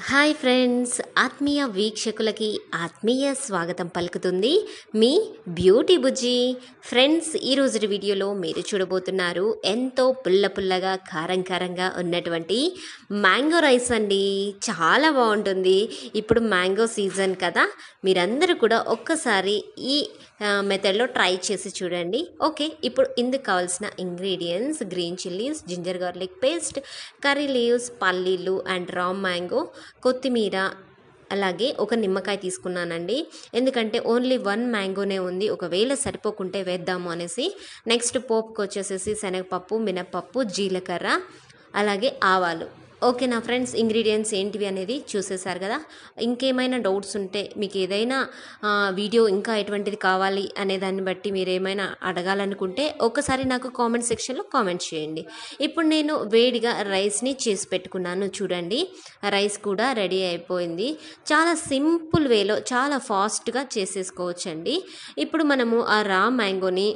hi friends ఆత్మీయ వీక్షకులకి ఆత్మీయ స్వాగతం పలుకుతుంది మీ బ్యూటీ బుజ్జి ఫ్రెండ్స్ ఈరోజు వీడియోలో మీరు చూడబోతున్నారు ఎంతో పుల్ల పుల్లగా కారం కారంగా ఉన్నటువంటి మ్యాంగో రైస్ అండి చాలా బాగుంటుంది ఇప్పుడు మ్యాంగో సీజన్ కదా మీరందరూ కూడా ఒక్కసారి ఈ మెథడ్లో ట్రై చేసి చూడండి ఓకే ఇప్పుడు ఇందుకు కావాల్సిన ingredients green chillies ginger garlic paste curry leaves పల్లీలు అండ్ రా మ్యాంగో కొత్తిమీర అలాగే ఒక నిమ్మకాయ తీసుకున్నానండి ఎందుకంటే ఓన్లీ వన్ మ్యాంగోనే ఉంది ఒకవేళ సరిపోకుంటే వేద్దాము అనేసి నెక్స్ట్ పోపుకి వచ్చేసేసి శనగపప్పు మినపప్పు జీలకర్ర అలాగే ఆవాలు ఓకే నా ఫ్రెండ్స్ ఇంగ్రీడియంట్స్ ఏంటివి అనేది చూసేశారు కదా ఇంకేమైనా డౌట్స్ ఉంటే మీకు ఏదైనా ఆ, వీడియో ఇంకా ఎటువంటిది కావాలి అనే దాన్ని బట్టి మీరు ఏమైనా అడగాలనుకుంటే ఒకసారి నాకు కామెంట్ సెక్షన్లో కామెంట్ చేయండి ఇప్పుడు నేను వేడిగా రైస్ని చేసి పెట్టుకున్నాను చూడండి రైస్ కూడా రెడీ అయిపోయింది చాలా సింపుల్ వేలో చాలా ఫాస్ట్గా చేసేసుకోవచ్చండి ఇప్పుడు మనము ఆ రా మ్యాంగోని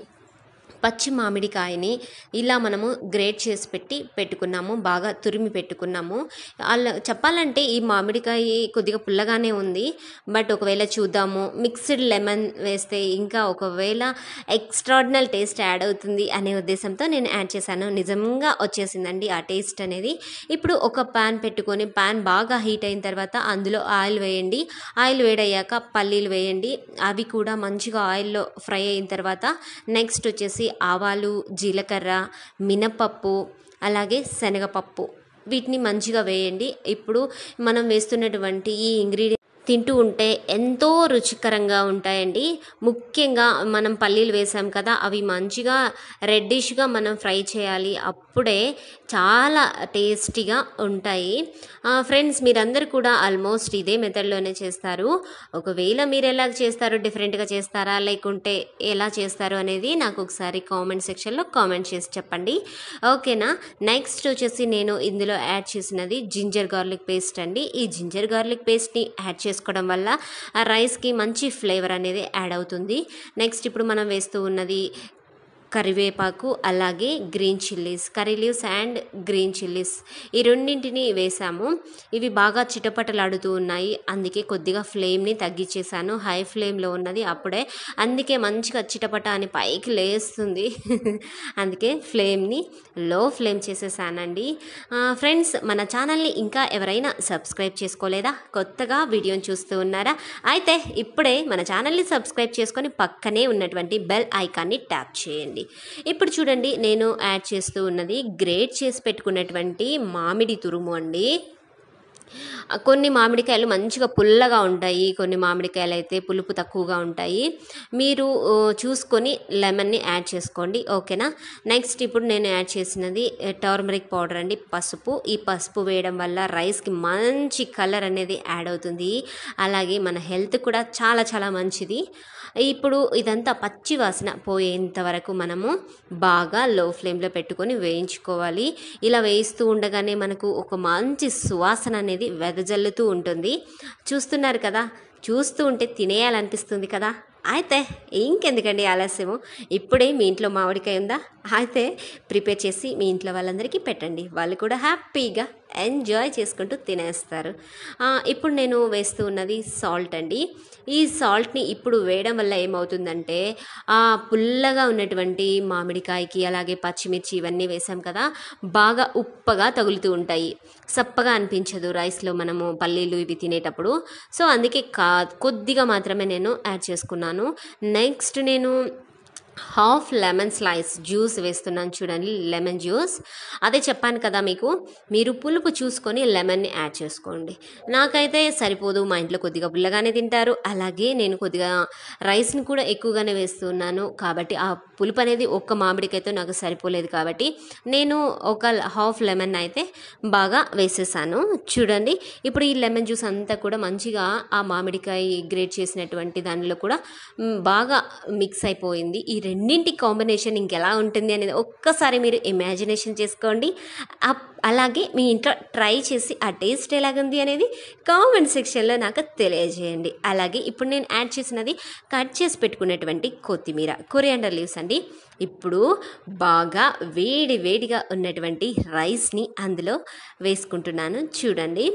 పచ్చి మామిడికాయని ఇలా మనము గ్రేట్ చేసి పెట్టి పెట్టుకున్నాము బాగా తురిమి పెట్టుకున్నాము అలా చెప్పాలంటే ఈ మామిడికాయ కొద్దిగా పుల్లగానే ఉంది బట్ ఒకవేళ చూద్దాము మిక్స్డ్ లెమన్ వేస్తే ఇంకా ఒకవేళ ఎక్స్ట్రాడినల్ టేస్ట్ యాడ్ అవుతుంది అనే ఉద్దేశంతో నేను యాడ్ చేశాను నిజంగా వచ్చేసిందండి ఆ టేస్ట్ అనేది ఇప్పుడు ఒక ప్యాన్ పెట్టుకొని ప్యాన్ బాగా హీట్ అయిన తర్వాత అందులో ఆయిల్ వేయండి ఆయిల్ వేడయ్యాక పల్లీలు వేయండి అవి కూడా మంచిగా ఆయిల్లో ఫ్రై అయిన తర్వాత నెక్స్ట్ వచ్చేసి ఆవాలు జీలకర్ర మినపప్పు అలాగే శనగపప్పు వీటిని మంచిగా వేయండి ఇప్పుడు మనం వేస్తున్నటువంటి ఈ ఇంగ్రీడియంట్ తింటూ ఉంటే ఎంతో రుచికరంగా ఉంటాయండి ముఖ్యంగా మనం పల్లీలు వేసాం కదా అవి మంచిగా రెడ్డిష్గా మనం ఫ్రై చేయాలి అప్పుడే చాలా టేస్టీగా ఉంటాయి ఫ్రెండ్స్ మీరందరూ కూడా ఆల్మోస్ట్ ఇదే మెథడ్లోనే చేస్తారు ఒకవేళ మీరు ఎలా చేస్తారు డిఫరెంట్గా చేస్తారా లేకుంటే ఎలా చేస్తారు అనేది నాకు ఒకసారి కామెంట్ సెక్షన్లో కామెంట్ చేసి చెప్పండి ఓకేనా నెక్స్ట్ వచ్చేసి నేను ఇందులో యాడ్ చేసినది జింజర్ గార్లిక్ పేస్ట్ అండి ఈ జింజర్ గార్లిక్ పేస్ట్ని యాడ్ చేసుకోవడం వల్ల ఆ రైస్కి మంచి ఫ్లేవర్ అనేది యాడ్ అవుతుంది నెక్స్ట్ ఇప్పుడు మనం వేస్తూ ఉన్నది కరివేపాకు అలాగే green chillies curry leaves and green chillies ఈ రెండింటిని వేసాము ఇవి బాగా చిటపటలాడుతూ ఉన్నాయి అందుకే కొద్దిగా ఫ్లేమ్ని తగ్గించేసాను హై ఫ్లేమ్లో ఉన్నది అప్పుడే అందుకే మంచిగా చిటపట అని పైకి లేస్తుంది అందుకే ఫ్లేమ్ని లో ఫ్లేమ్ చేసేసానండి ఫ్రెండ్స్ మన ఛానల్ని ఇంకా ఎవరైనా సబ్స్క్రైబ్ చేసుకోలేదా కొత్తగా వీడియోని చూస్తూ ఉన్నారా అయితే ఇప్పుడే మన ఛానల్ని సబ్స్క్రైబ్ చేసుకొని పక్కనే ఉన్నటువంటి బెల్ ఐకాన్ని ట్యాప్ చేయండి ఇప్పుడు చూడండి నేను యాడ్ చేస్తూ ఉన్నది గ్రేట్ చేసి పెట్టుకున్నటువంటి మామిడి తురుము అండి కొన్ని మామిడికాయలు మంచిగా పుల్లగా ఉంటాయి కొన్ని మామిడికాయలు అయితే పులుపు తక్కువగా ఉంటాయి మీరు ఆ, చూసుకొని లెమన్ని యాడ్ చేసుకోండి ఓకేనా నెక్స్ట్ ఇప్పుడు నేను యాడ్ చేసినది టర్మరిక్ పౌడర్ అండి పసుపు ఈ పసుపు వేయడం వల్ల రైస్కి మంచి కలర్ అనేది యాడ్ అవుతుంది అలాగే మన హెల్త్ కూడా చాలా చాలా మంచిది ఇప్పుడు ఇదంతా పచ్చి వాసన పోయేంత వరకు మనము బాగా లో ఫ్లేమ్లో పెట్టుకొని వేయించుకోవాలి ఇలా వేయిస్తూ ఉండగానే మనకు ఒక మంచి సువాసన అనేది వెదజల్లుతూ ఉంటుంది చూస్తున్నారు కదా చూస్తూ ఉంటే తినేయాలనిపిస్తుంది కదా అయితే ఇంకెందుకండి ఆలస్యము ఇప్పుడే మీ ఇంట్లో మామిడికాయ ఉందా అయితే ప్రిపేర్ చేసి మీ ఇంట్లో వాళ్ళందరికీ పెట్టండి వాళ్ళు కూడా హ్యాపీగా ఎంజాయ్ చేసుకుంటూ తినేస్తారు ఆ, ఇప్పుడు నేను వేస్తూ ఉన్నది సాల్ట్ అండి ఈ సాల్ట్ని ఇప్పుడు వేయడం వల్ల ఏమవుతుందంటే ఆ పుల్లగా ఉన్నటువంటి మామిడికాయకి అలాగే పచ్చిమిర్చి ఇవన్నీ వేసాం కదా బాగా ఉప్పగా తగులుతూ ఉంటాయి సప్పగా అనిపించదు రైస్లో మనము పల్లీలు ఇవి తినేటప్పుడు సో అందుకే కా కొద్దిగా మాత్రమే నేను యాడ్ చేసుకున్నాను నెక్స్ట్ నేను హాఫ్ లెమన్ స్లైస్ జ్యూస్ వేస్తున్నాను చూడండి లెమన్ జ్యూస్ అదే చెప్పాను కదా మీకు మీరు పులుపు చూసుకొని లెమన్ని యాడ్ చేసుకోండి నాకైతే సరిపోదు మా ఇంట్లో కొద్దిగా పుల్లగానే తింటారు అలాగే నేను కొద్దిగా రైస్ని కూడా ఎక్కువగానే వేస్తున్నాను కాబట్టి ఆ పులుపు అనేది ఒక్క మామిడికైతే నాకు సరిపోలేదు కాబట్టి నేను ఒక హాఫ్ లెమన్ అయితే బాగా వేసేసాను చూడండి ఇప్పుడు ఈ లెమన్ జ్యూస్ అంతా కూడా మంచిగా ఆ మామిడికాయ గ్రేట్ చేసినటువంటి దానిలో కూడా మ్, బాగా మిక్స్ అయిపోయింది ఈ రెండింటి కాంబినేషన్ ఇంకెలా ఉంటుంది అనేది ఒక్కసారి మీరు ఇమాజినేషన్ చేసుకోండి అప్- అలాగే మీ ఇంట్లో ట్రై చేసి ఆ టేస్ట్ ఎలాగుంది అనేది కామెంట్ సెక్షన్లో నాకు తెలియజేయండి అలాగే ఇప్పుడు నేను యాడ్ చేసినది కట్ చేసి పెట్టుకున్నటువంటి కొత్తిమీర కొరియాండర్ లీవ్స్ అండి ఇప్పుడు బాగా వేడి వేడిగా ఉన్నటువంటి రైస్ని అందులో వేసుకుంటున్నాను చూడండి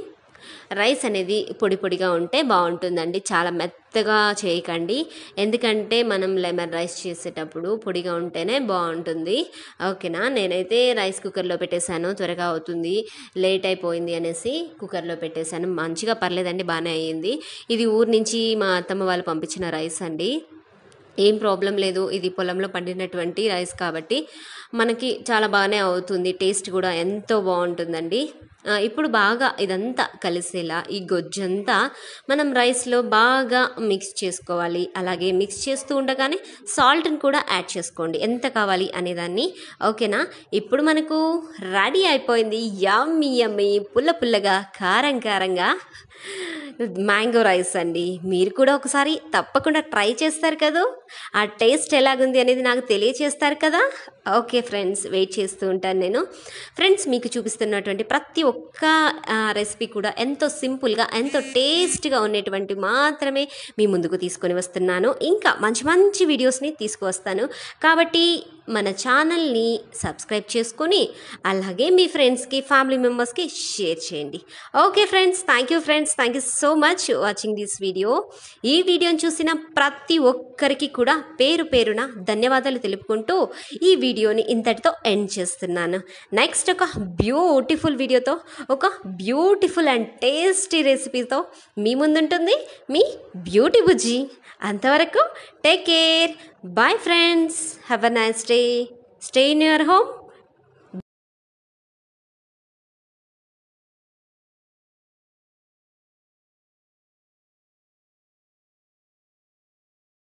రైస్ అనేది పొడి పొడిగా ఉంటే బాగుంటుందండి చాలా మెత్తగా చేయకండి ఎందుకంటే మనం లెమన్ రైస్ చేసేటప్పుడు పొడిగా ఉంటేనే బాగుంటుంది ఓకేనా నేనైతే రైస్ కుక్కర్లో పెట్టేశాను త్వరగా అవుతుంది లేట్ అయిపోయింది అనేసి కుక్కర్లో పెట్టేశాను మంచిగా పర్లేదండి బాగానే అయ్యింది ఇది ఊరు నుంచి మా అత్తమ్మ వాళ్ళు పంపించిన రైస్ అండి ఏం ప్రాబ్లం లేదు ఇది పొలంలో పండినటువంటి రైస్ కాబట్టి మనకి చాలా బాగానే అవుతుంది టేస్ట్ కూడా ఎంతో బాగుంటుందండి ఆ, ఇప్పుడు బాగా ఇదంతా కలిసేలా ఈ గొజ్జంతా మనం రైస్లో బాగా మిక్స్ చేసుకోవాలి అలాగే మిక్స్ చేస్తూ ఉండగానే సాల్ట్ని కూడా యాడ్ చేసుకోండి ఎంత కావాలి అనేదాన్ని ఓకేనా ఇప్పుడు మనకు రెడీ అయిపోయింది యమ్మీ యమ్మీ పుల్ల పుల్లగా కారం కారంగా మ్యాంగో రైస్ అండి మీరు కూడా ఒకసారి తప్పకుండా ట్రై చేస్తారు కదా ఆ టేస్ట్ ఎలాగుంది అనేది నాకు తెలియచేస్తారు కదా ఓకే ఫ్రెండ్స్ వెయిట్ చేస్తూ ఉంటాను నేను ఫ్రెండ్స్ మీకు చూపిస్తున్నటువంటి ప్రతి ఒక్క ఆ, రెసిపీ కూడా ఎంతో సింపుల్గా ఎంతో టేస్ట్గా ఉండేటువంటి మాత్రమే మీ ముందుకు తీసుకొని వస్తున్నాను ఇంకా మంచి మంచి వీడియోస్ని తీసుకువస్తాను కాబట్టి మన ఛానల్ని సబ్స్క్రైబ్ చేసుకొని అలాగే మీ ఫ్రెండ్స్కి ఫ్యామిలీ మెంబర్స్కి షేర్ చేయండి okay friends thank you friends thank you so much watching this video ఈ వీడియోని చూసిన ప్రతి ఒక్కరికి కూడా పేరు పేరున ధన్యవాదాలు తెలుపుకుంటూ ఈ వీడియోని ఇంతటితో ఎండ్ చేస్తున్నాను నెక్స్ట్ ఒక బ్యూటిఫుల్ వీడియోతో ఒక బ్యూటిఫుల్ అండ్ టేస్టీ రెసిపీతో మీ ముందుంటుంది మీ బ్యూటీ బుజ్జి అంతవరకు take care bye friends have a nice day stay in your home